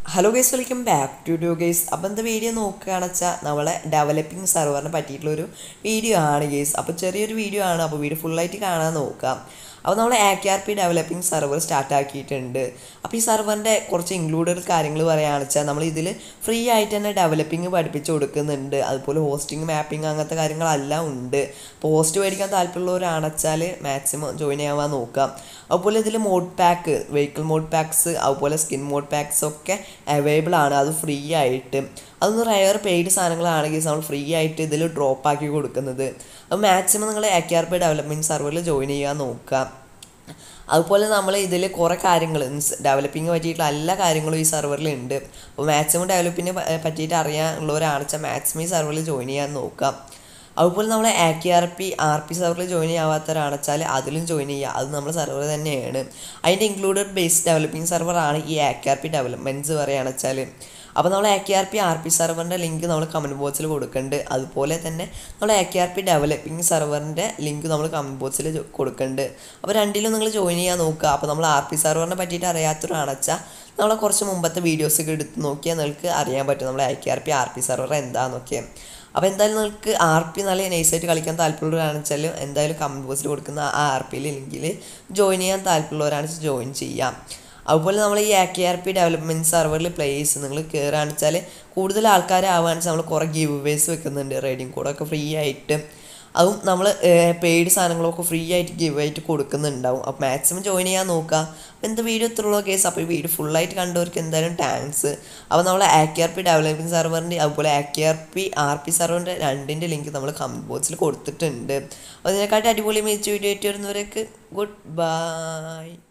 hello guys welcome back to do guys അപ്പം എന്താ video നോക്കുകയാണെന്ന് വെച്ചാൽ നമ്മളെ ഡെവലപ്പിംഗ് സെർവറിനെ പറ്റിയിട്ടുള്ളൊരു വീഡിയോ ആണ് ഗൈസ് അപ്പോൾ ചെറിയൊരു വീഡിയോ ആണ് അപ്പോൾ വീഡിയോ ഫുള്ളായിട്ട് കാണാൻ നോക്കാം അപ്പോൾ നമ്മൾ A K R P developing server start ആക്കിയിട്ടുണ്ട് അപ്പോൾ ഈ സെർവറിൻ്റെ കുറച്ച് ഇൻക്ലൂഡഡ് കാര്യങ്ങൾ പറയുകയാണെന്ന് വെച്ചാൽ നമ്മൾ ഇതിൽ ഫ്രീ ആയിട്ട് തന്നെ ഡെവലപ്പിംഗ് പഠിപ്പിച്ച് കൊടുക്കുന്നുണ്ട് അതുപോലെ ഹോസ്റ്റിംഗ് മാപ്പിംഗ് അങ്ങനത്തെ കാര്യങ്ങളെല്ലാം ഉണ്ട് അപ്പോൾ ഹോസ്റ്റ് മേടിക്കാൻ താല്പര്യമുള്ളവരാണെന്ന് വെച്ചാൽ മാക്സിമം ജോയിൻ ചെയ്യാൻ നോക്കാം അതുപോലെ ഇതിൽ mod pack vehicle mod packs അതുപോലെ സ്കിൻ മോഡ് പാക്സ് ഒക്കെ അവൈലബിൾ ആണ് അത് ഫ്രീ ആയിട്ട് അതൊന്ന് റയർ പെയ്ഡ് സാധനങ്ങളാണെങ്കിൽ നമ്മൾ ഫ്രീ ആയിട്ട് ഇതിൽ ഡ്രോപ്പ് ആക്കി കൊടുക്കുന്നത് അപ്പോൾ മാക്സിമം നിങ്ങൾ A K R P development സെർവറിൽ ജോയിൻ ചെയ്യാൻ നോക്കുക അതുപോലെ നമ്മൾ ഇതിൽ കുറേ കാര്യങ്ങൾ മീൻസ് ഡെവലപ്പിംഗ് പറ്റിയിട്ടുള്ള എല്ലാ കാര്യങ്ങളും ഈ സെർവറിൽ ഉണ്ട് അപ്പോൾ മാക്സിമം ഡെവലപ്പിനെ പറ്റിയിട്ട് അറിയാനുള്ളവരാണെന്ന് വെച്ചാൽ മാക്സിമം ഈ സെർവറിൽ ജോയിൻ ചെയ്യാൻ നോക്കാം അതുപോലെ നമ്മൾ A K R P R P സെർവറിൽ ജോയിൻ ചെയ്യാത്തവരാണെന്ന് വെച്ചാൽ അതിലും ജോയിൻ ചെയ്യുക അത് നമ്മുടെ സെർവർ തന്നെയാണ് അതിൻ്റെ ഇൻക്ലൂഡഡ് ബേസ് ഡെവലപ്പിംഗ് സെർവറാണ് ഈ A K R P developments പറയുകയാണെന്ന് വെച്ചാൽ അപ്പോൾ നമ്മൾ A K R P R P സെർവറിൻ്റെ ലിങ്ക് നമ്മൾ കമൻറ്റ് ബോക്സിൽ കൊടുക്കുന്നുണ്ട് അതുപോലെ തന്നെ നമ്മൾ A K R P developing സെർവറിൻ്റെ ലിങ്ക് നമ്മൾ കമൻറ്റ് ബോക്സിൽ കൊടുക്കുന്നുണ്ട് അപ്പോൾ രണ്ടിലും നിങ്ങൾ ജോയിൻ ചെയ്യാൻ നോക്കുക അപ്പോൾ നമ്മൾ ആർ പി സെർവറിനെ പറ്റിയിട്ട് അറിയാത്തവരാണെന്ന് വെച്ചാൽ നമ്മളെ കുറച്ച് മുമ്പത്തെ വീഡിയോസൊക്കെ എടുത്ത് നോക്കിയാൽ നിങ്ങൾക്ക് അറിയാൻ പറ്റും നമ്മൾ I K R P R P server എന്താണെന്നൊക്കെ അപ്പോൾ എന്തായാലും നിങ്ങൾക്ക് ആർ പി നല്ല നൈസായിട്ട് കളിക്കാൻ താല്പര്യമുള്ളവരാണെന്ന് വെച്ചാൽ എന്തായാലും കമൻറ്റ് ബോക്സിൽ കൊടുക്കുന്ന ആ ആർ പിയിൽ ലിങ്കിൽ ജോയിൻ ചെയ്യാൻ താല്പര്യമുള്ളവരാണെന്ന് വെച്ചാൽ ജോയിൻ ചെയ്യാം അതുപോലെ നമ്മൾ ഈ A K R P development സെർവറിൽ പ്ലേസ് നിങ്ങൾ കയറുകയാണെന്ന് വെച്ചാൽ കൂടുതൽ ആൾക്കാരാവുകയാണെന്ന് വെച്ചാൽ നമ്മൾ കുറേ ഗീവ് വേസ് വെക്കുന്നുണ്ട് റൈഡിങ് കോഡൊക്കെ ഫ്രീ ആയിട്ട് അതും നമ്മൾ പെയ്ഡ് സാധനങ്ങളൊക്കെ ഫ്രീ ആയിട്ട് ഗിവ് ആയിട്ട് കൊടുക്കുന്നുണ്ടാവും അപ്പോൾ മാക്സിമം ജോയിൻ ചെയ്യാൻ നോക്കുക അപ്പോൾ എന്താ വീഡിയോ ഇത്രയുള്ള കേസ് അപ്പോൾ ഈ വീഡിയോ ഫുള്ളായിട്ട് കണ്ടവർക്ക് എന്തായാലും താങ്ക്സ് അപ്പോൾ നമ്മൾ A K R P developing സെർവറിൻ്റെ അതുപോലെ A K R P R P സെർവറിൻ്റെ രണ്ടിൻ്റെ ലിങ്ക് നമ്മൾ കമൻറ്റ് ബോക്സിൽ കൊടുത്തിട്ടുണ്ട് അപ്പോൾ ഇതിനെക്കാട്ടി അടിപൊളി മികച്ച വീഡിയോ ആയിട്ട് വരുന്നവരേക്ക് ഗുഡ് ബൈ